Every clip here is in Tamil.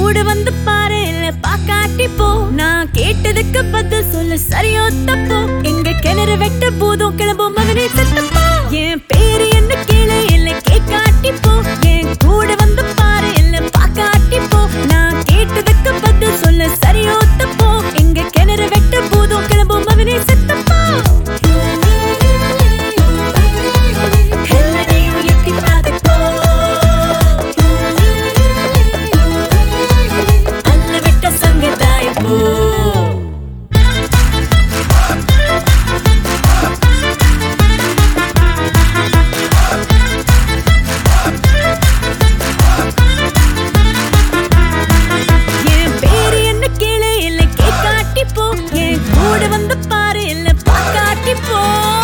கூட வந்து பாரு இல்ல பாக்காட்டி போ நான் கேட்டதுக்கு பதில் சொல்லு சரியோ தப்போ எங்க கிணறு வெட்ட போதும் கிளம்பும் மகனே சத்தப்போ என் பேரு என்ன கேளு இல்ல கேக்காட்டி போ என் கூட வந்து பாரு இல்ல பாக்காட்டி போ நான் கேட்டதுக்கு பதில் சொல்லு சரியோ தப்போ எங்க கிணறு வெட்ட போதும் கிளம்பும் மகனே சத்தப்போ எல்லாரையும் எட்டி பார்த்துப்போ. அல்ல விட்ட சங்கதாய் போ என் பேரு என்ன கேளு இல்ல கேக்காட்டி போ என் கூட வந்து பாரு இல்ல பாக்காட்டி போ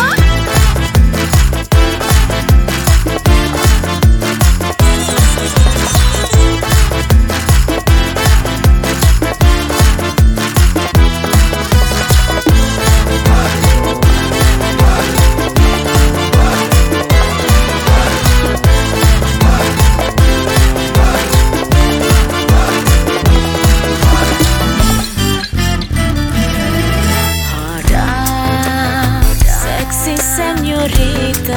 Sexy señorita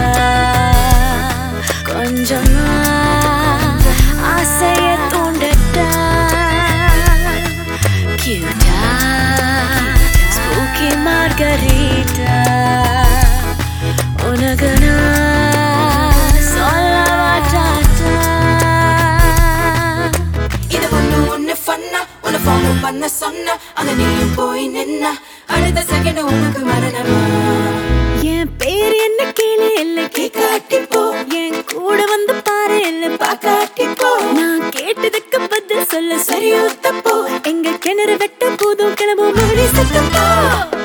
கொஞ்சமா ஆசைய தூண்டட்டா கியூட்டா ஸ்பூக்கி மார்கரீட்டா உனக்கு நான் சொல்லவா டாட்டா இது ஒண்ணு ஒண்ணு ஃபன்னா உன்னை ஃபாலோ பண்ண சொன்ன ஆனா நீயும் போய் நின்ன அடுத்த செகண்ட் உனக்கு மரணமா என் பேர் என்ன கேளு இல்ல கேக்காட்டி போ என் கூட வந்து பாரு இல்ல பாக்காட்டி போ நான் கேட்டதுக்கு பதில் சொல்ல சரியோ தப்போ எங்க கிணறு வெட்ட போதும் கிளம்பும் மகனே சத்தப்போ